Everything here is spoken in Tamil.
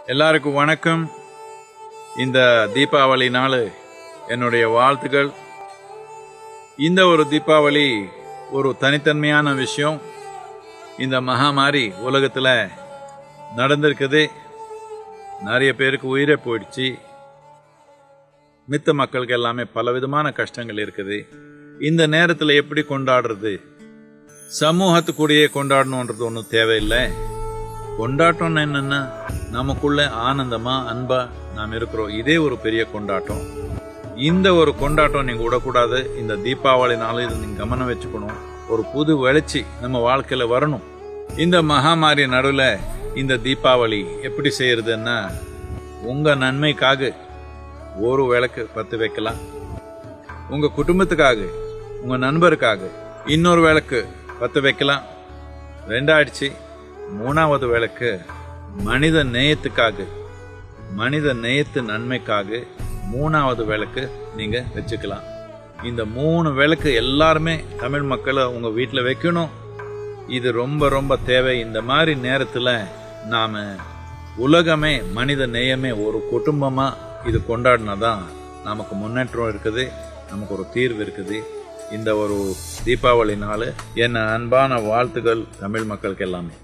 எல்லாருக்கும் வணக்கம் இந்த தீபாவளி நாள் என்னுடைய வாழ்த்துக்கள் இந்த ஒரு தீபாவளி ஒரு தனித்தன்மையான விஷயம் இந்த மகாமாரி உலகத்துல நடந்திருக்குது நிறைய பேருக்கு உயிரே போயிடுச்சு மித்த மக்களுக்கு எல்லாமே பலவிதமான கஷ்டங்கள் இருக்குது இந்த நேரத்தில் எப்படி கொண்டாடுறது சமூகத்துக்கூடயே கொண்டாடணுன்றது ஒன்றும் தேவையில்லை கொண்டாட்டம் என்னன்னா நமக்குள்ள ஆனந்தமா அன்பா நாம் இருக்கிறோம் இதே ஒரு பெரிய கொண்டாட்டம் இந்த ஒரு கொண்டாட்டம் நீங்க விடக்கூடாது இந்த தீபாவளி நாளில் நீங்க கவனம் வச்சுக்கணும் ஒரு புது வெளிச்சி நம்ம வாழ்க்கையில வரணும் இந்த மகாமாரி நடுவில் இந்த தீபாவளி எப்படி செய்யறதுன்னா உங்க நன்மைக்காக ஒரு விளக்கு பத்து வைக்கலாம் உங்க குடும்பத்துக்காக உங்க நண்பருக்காக இன்னொரு விளக்கு பத்து வைக்கலாம் ரெண்டாயிடுச்சு மூணாவது விளக்கு மனித நேயத்துக்காக மனித நேயத்து நன்மைக்காக மூணாவது விளக்கு நீங்க வச்சுக்கலாம் இந்த மூணு விளக்கு எல்லாருமே தமிழ் மக்களை உங்க வீட்டில் வைக்கணும் இது ரொம்ப ரொம்ப தேவை இந்த மாதிரி நேரத்துல நாம உலகமே மனித நேயமே ஒரு குடும்பமா இது கொண்டாடினாதான் நமக்கு முன்னேற்றம் இருக்குது நமக்கு ஒரு தீர்வு இருக்குது இந்த ஒரு தீபாவளி நாள் என்ன அன்பான வாழ்த்துக்கள் தமிழ் மக்களுக்கு எல்லாமே